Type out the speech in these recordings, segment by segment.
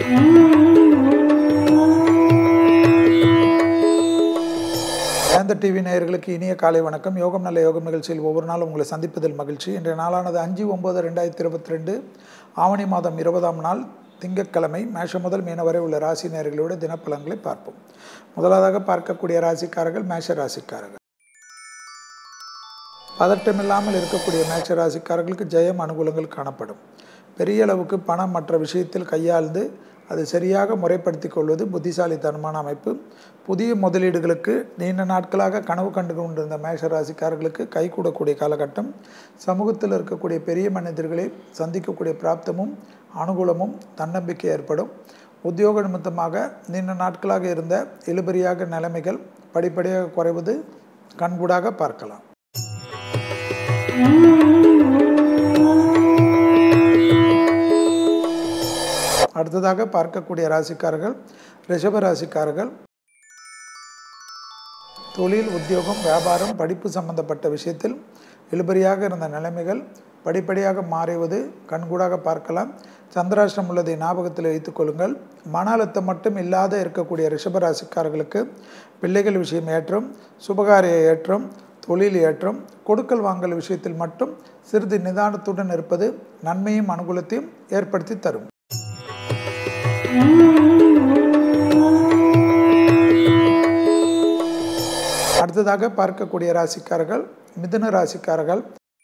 வேந்த TV நேயர்களுக்கு இனிய காலை வணக்கம் யோகம் நல்ல யோகம் நிகழ்ச்சியில் ஒவ்வொரு நாளும் உங்களை சந்திப்பதில் மகிழ்ச்சி இன்றைய நாளானது அஞ்சு ஒம்பது ரெண்டாயிரத்தி இருபத்தி ரெண்டு ஆவணி மாதம் இருபதாம் நாள் திங்கட்கிழமை மேஷம் முதல் மீன வரை உள்ள ராசி நேயர்களோட தினப்பலன்களை பார்ப்போம் முதலாவதாக பார்க்கக்கூடிய ராசிக்காரர்கள் மேஷ ராசிக்காரர்கள் பதட்டமில்லாமல் இருக்கக்கூடிய மேட்ச ராசிக்காரர்களுக்கு ஜெயம் அனுகூலங்கள் காணப்படும் பெரிய அளவுக்கு பணம் மற்ற விஷயத்தில் கையாழ்ந்து அது சரியாக முறைப்படுத்தி கொள்வது புத்திசாலித்தனமான அமைப்பு புதிய முதலீடுகளுக்கு நீண்ட நாட்களாக கனவு கண்டு கொண்டிருந்த மேஷ ராசிக்காரர்களுக்கு கைகூடக்கூடிய காலகட்டம் சமூகத்தில் இருக்கக்கூடிய பெரிய மனிதர்களை சந்திக்கக்கூடிய பிராப்தமும் அனுகூலமும் தன்னம்பிக்கை ஏற்படும் உத்தியோக நிமித்தமாக நீண்ட நாட்களாக இருந்த இழுபறியாக நிலைமைகள் படிப்படியாக குறைவது கண்கூடாக பார்க்கலாம் அடுத்ததாக பார்க்கக்கூடிய ராசிக்காரர்கள் ரிஷப ராசிக்காரர்கள் தொழில் உத்தியோகம் வியாபாரம் படிப்பு சம்பந்தப்பட்ட விஷயத்தில் இழுபறியாக இருந்த நிலைமைகள் படிப்படியாக மாறுவது கண்கூடாக பார்க்கலாம் சந்திராஷ்டிரம் உள்ளதை ஞாபகத்தில் வைத்துக் கொள்ளுங்கள் மன அழுத்தம் மட்டும் இல்லாத இருக்கக்கூடிய ரிஷபராசிக்காரர்களுக்கு பிள்ளைகள் விஷயம் ஏற்றம் சுபகாரிய ஏற்றம் தொழில் ஏற்றம் கொடுக்கல் வாங்கல் விஷயத்தில் மட்டும் சிறிது நிதானத்துடன் இருப்பது நன்மையும் அனுகூலத்தையும் ஏற்படுத்தி தரும் அடுத்ததாக பார்க்கக்கூடிய ராசிக்காரர்கள் மிதுன ராசிக்காரர்கள்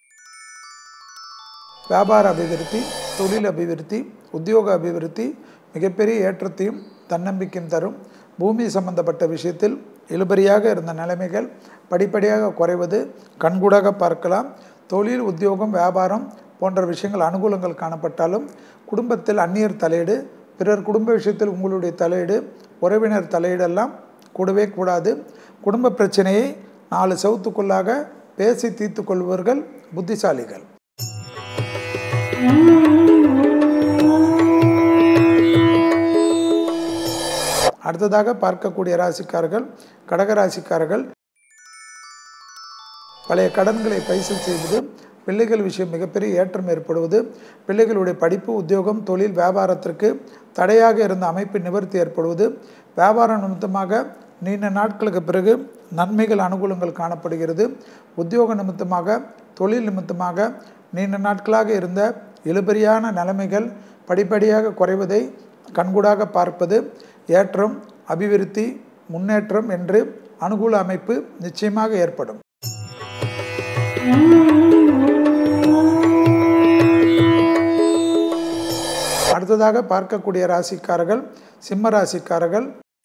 வியாபார அபிவிருத்தி தொழில் அபிவிருத்தி உத்தியோக அபிவிருத்தி மிகப்பெரிய ஏற்றத்தையும் தன்னம்பிக்கையும் தரும் பூமி சம்பந்தப்பட்ட விஷயத்தில் இழுபறியாக இருந்த நிலைமைகள் படிப்படியாக குறைவது கண்கூடாக பார்க்கலாம் தொழில் உத்தியோகம் வியாபாரம் போன்ற விஷயங்கள் அனுகூலங்கள் காணப்பட்டாலும் குடும்பத்தில் அந்நியர் தலையீடு பிறர் குடும்ப விஷயத்தில் உங்களுடைய தலையீடு உறவினர் தலையீடெல்லாம் கூடவே கூடாது குடும்ப பிரச்சனையை நாலு சவுத்துக்குள்ளாக பேசி தீர்த்து கொள்பவர்கள் புத்திசாலிகள் அடுத்ததாக பார்க்கக்கூடிய ராசிக்காரர்கள் கடகராசிக்காரர்கள் பழைய கடன்களை பைசல் செய்வது பிள்ளைகள் விஷயம் மிகப்பெரிய ஏற்றம் ஏற்படுவது பிள்ளைகளுடைய படிப்பு உத்தியோகம் தொழில் வியாபாரத்திற்கு தடையாக இருந்த அமைப்பு நிவர்த்தி ஏற்படுவது வியாபாரம் நிமித்தமாக நீண்ட நாட்களுக்கு பிறகு நன்மைகள் அனுகூலங்கள் காணப்படுகிறது உத்தியோக நிமித்தமாக தொழில் நிமித்தமாக நீண்ட நாட்களாக இருந்த இழுபறியான நிலைமைகள் படிப்படியாக குறைவதை கண்கூடாக பார்ப்பது ஏற்றம் அபிவிருத்தி முன்னேற்றம் என்று அனுகூல அமைப்பு நிச்சயமாக ஏற்படும் அடுத்ததாக பார்க்கக்கூடிய ராசிக்காரர்கள் சிம்ம ராசிக்காரர்கள்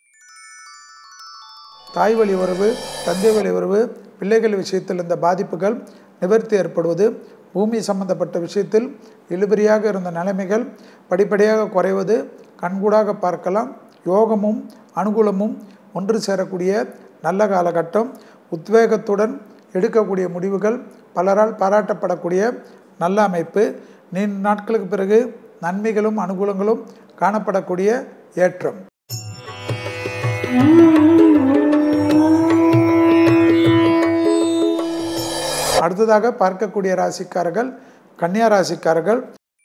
தாய் வழி உறவு தந்தை வழி உறவு பிள்ளைகள் விஷயத்தில் இந்த பாதிப்புகள் நிவர்த்தி ஏற்படுவது பூமி சம்பந்தப்பட்ட விஷயத்தில் இழுபறியாக இருந்த நிலைமைகள் படிப்படியாக குறைவது கண்கூடாக பார்க்கலாம் யோகமும் அனுகூலமும் ஒன்று சேரக்கூடிய நல்ல காலகட்டம் உத்வேகத்துடன் எடுக்கக்கூடிய முடிவுகள் பலரால் பாராட்டப்படக்கூடிய நல்ல அமைப்பு நீண்ட நாட்களுக்கு பிறகு நன்மைகளும் அனுகூலங்களும் காணப்படக்கூடிய ஏற்றம் அடுத்ததாக பார்க்கக்கூடிய ராசிக்காரர்கள் கன்னியா ராசிக்காரர்கள்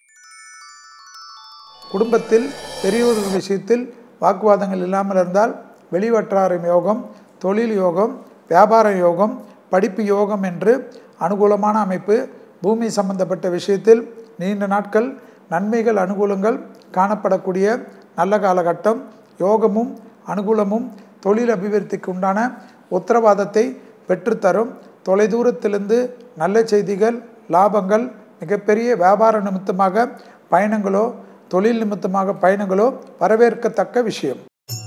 குடும்பத்தில் பெரியோர்கள் விஷயத்தில் வாக்குவாதங்கள் இல்லாமல் இருந்தால் வெளிவட்டாரம் யோகம் தொழில் யோகம் வியாபார யோகம் படிப்பு யோகம் என்று அனுகூலமான அமைப்பு பூமி சம்பந்தப்பட்ட விஷயத்தில் நீண்ட நாட்கள் நன்மைகள் அனுகூலங்கள் காணப்படக்கூடிய நல்ல காலகட்டம் யோகமும் அனுகூலமும் தொழில் அபிவிருத்திக்கு உண்டான உத்தரவாதத்தை பெற்றுத்தரும் தொலைதூரத்திலிருந்து நல்ல செய்திகள் லாபங்கள் மிகப்பெரிய வியாபார நிமித்தமாக பயணங்களோ தொழில் நிமித்தமாக பயணங்களோ வரவேற்கத்தக்க விஷயம்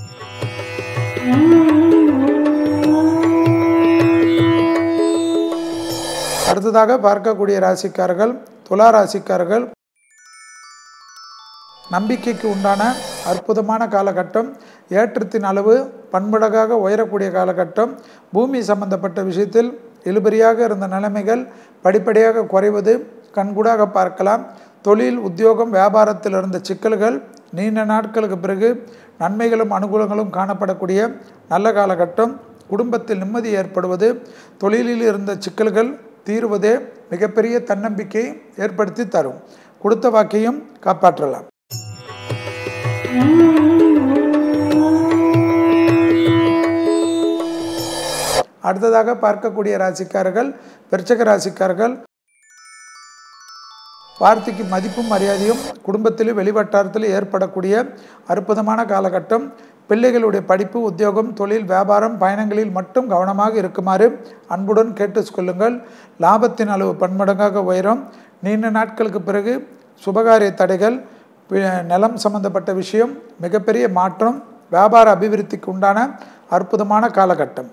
அடுத்ததாக பார்க்கக்கூடிய ராசிக்காரர்கள் துலா ராசிக்காரர்கள் நம்பிக்கைக்கு உண்டான அற்புதமான காலகட்டம் ஏற்றத்தின் அளவு பன்மடங்காக உயரக்கூடிய காலகட்டம் பூமி சம்பந்தப்பட்ட விஷயத்தில் இழுபறியாக இருந்த நிலைமைகள் படிப்படியாக குறைவது கண்கூடாக பார்க்கலாம் தொழில் உத்தியோகம் வியாபாரத்தில் இருந்த சிக்கல்கள் நீண்ட நாட்களுக்கு பிறகு நன்மைகளும் அனுகூலங்களும் காணப்படக்கூடிய நல்ல காலகட்டம் குடும்பத்தில் நிம்மதி ஏற்படுவது தொழிலில் இருந்த சிக்கல்கள் தீர்வதே மிகப்பெரிய தன்னம்பிக்கையை ஏற்படுத்தி தரும் கொடுத்த வாக்கையும் காப்பாற்றலாம் அடுத்ததாக பார்க்கக்கூடிய ராசிக்காரர்கள் விருச்சக ராசிக்காரர்கள் வார்த்தைக்கு மதிப்பும் மரியாதையும் குடும்பத்திலும் வெளிவட்டாரத்தில் ஏற்படக்கூடிய அற்புதமான காலகட்டம் பிள்ளைகளுடைய படிப்பு உத்தியோகம் தொழில் வியாபாரம் பயணங்களில் மட்டும் கவனமாக இருக்குமாறு அன்புடன் கேட்டு கொள்ளுங்கள் லாபத்தின் அளவு பன்மடங்காக உயரும் நீண்ட நாட்களுக்கு பிறகு சுபகாரிய தடைகள் பி- நிலம் சம்பந்தப்பட்ட விஷயம் மிகப்பெரிய மாற்றம் வியாபார அபிவிருத்திக்கு உண்டான அற்புதமான காலகட்டம்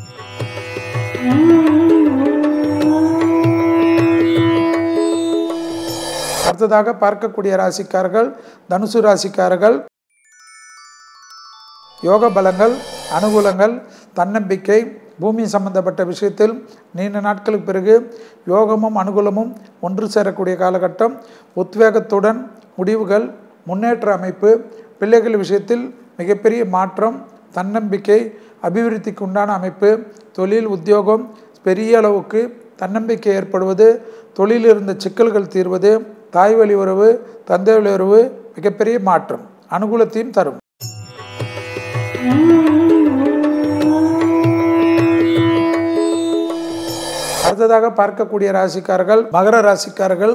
அடுத்ததாக பார்க்கக்கூடிய ராசிக்காரர்கள் தனுசு ராசிக்காரர்கள் யோக பலங்கள் அனுகூலங்கள் தன்னம்பிக்கை பூமி சம்பந்தப்பட்ட விஷயத்தில் நீண்ட நாட்களுக்கு பிறகு யோகமும் அனுகூலமும் ஒன்று சேரக்கூடிய காலகட்டம் உத்வேகத்துடன் முடிவுகள் முன்னேற்ற அமைப்பு பிள்ளைகள் விஷயத்தில் மிகப்பெரிய மாற்றம் தன்னம்பிக்கை அபிவிருத்திக்கு உண்டான அமைப்பு தொழில் உத்தியோகம் பெரிய அளவுக்கு தன்னம்பிக்கை ஏற்படுவது தொழிலில் இருந்த சிக்கல்கள் தீர்வது தாய் வழி உறவு தந்தை வழி உறவு மிகப்பெரிய மாற்றம் அனுகூலத்தையும் தரும் அடுத்ததாக பார்க்கக்கூடிய ராசிக்காரர்கள் மகர ராசிக்காரர்கள்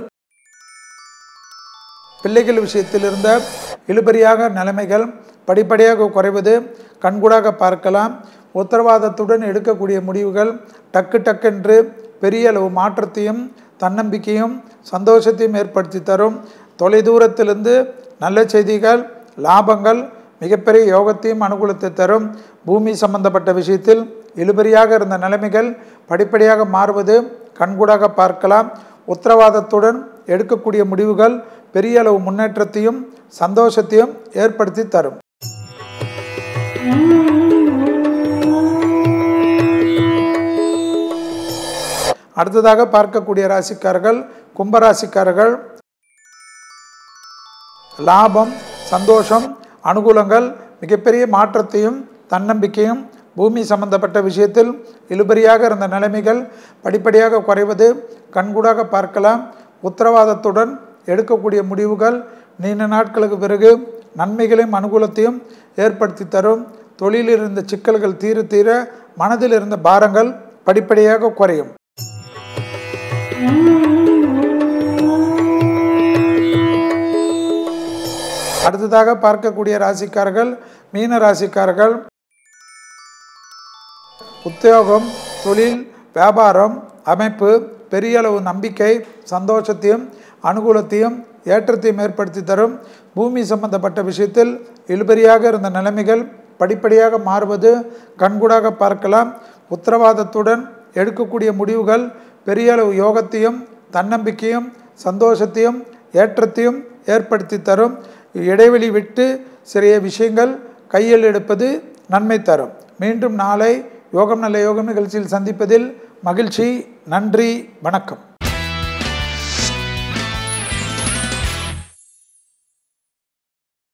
பிள்ளைகள் விஷயத்தில் இருந்த இழுபறியாக நிலைமைகள் படிப்படியாக குறைவது கண்கூடாக பார்க்கலாம் உத்தரவாதத்துடன் எடுக்கக்கூடிய முடிவுகள் டக்கு டக்கென்று பெரிய அளவு மாற்றத்தையும் தன்னம்பிக்கையும் சந்தோஷத்தையும் ஏற்படுத்தி தரும் தொலைதூரத்திலிருந்து நல்ல செய்திகள் லாபங்கள் மிகப்பெரிய யோகத்தையும் அனுகூலத்தை தரும் பூமி சம்பந்தப்பட்ட விஷயத்தில் இழுபறியாக இருந்த நிலைமைகள் படிப்படியாக மாறுவது கண்கூடாக பார்க்கலாம் உத்தரவாதத்துடன் எடுக்கக்கூடிய முடிவுகள் பெரிய அளவு முன்னேற்றத்தையும் சந்தோஷத்தையும் ஏற்படுத்தி தரும் அடுத்ததாக பார்க்கக்கூடிய ராசிக்காரர்கள் கும்பராசிக்காரர்கள் லாபம் சந்தோஷம் அனுகூலங்கள் மிகப்பெரிய மாற்றத்தையும் தன்னம்பிக்கையும் பூமி சம்பந்தப்பட்ட விஷயத்தில் இழுபறியாக இருந்த நிலைமைகள் படிப்படியாக குறைவது கண்கூடாக பார்க்கலாம் உத்தரவாதத்துடன் எடுக்கக்கூடிய முடிவுகள் நீண்ட நாட்களுக்கு பிறகு நன்மைகளையும் அனுகூலத்தையும் ஏற்படுத்தி தரும் தொழிலில் இருந்த சிக்கல்கள் தீர தீர மனதில் இருந்த பாரங்கள் படிப்படியாக குறையும் அடுத்ததாக பார்க்கக்கூடிய ராசிக்காரர்கள் மீன ராசிக்காரர்கள் உத்தியோகம் தொழில் வியாபாரம் அமைப்பு பெரிய அளவு நம்பிக்கை சந்தோஷத்தையும் அனுகூலத்தையும் ஏற்றத்தையும் ஏற்படுத்தி தரும் பூமி சம்பந்தப்பட்ட விஷயத்தில் இழுபறியாக இருந்த நிலைமைகள் படிப்படியாக மாறுவது கண்கூடாக பார்க்கலாம் உத்தரவாதத்துடன் எடுக்கக்கூடிய முடிவுகள் பெரிய அளவு யோகத்தையும் தன்னம்பிக்கையும் சந்தோஷத்தையும் ஏற்றத்தையும் ஏற்படுத்தி தரும் இடைவெளி விட்டு சிறிய விஷயங்கள் கையில் எடுப்பது நன்மை தரும் மீண்டும் நாளை யோகம் நல்ல யோகம் நிகழ்ச்சியில் சந்திப்பதில் மகிழ்ச்சி நன்றி வணக்கம்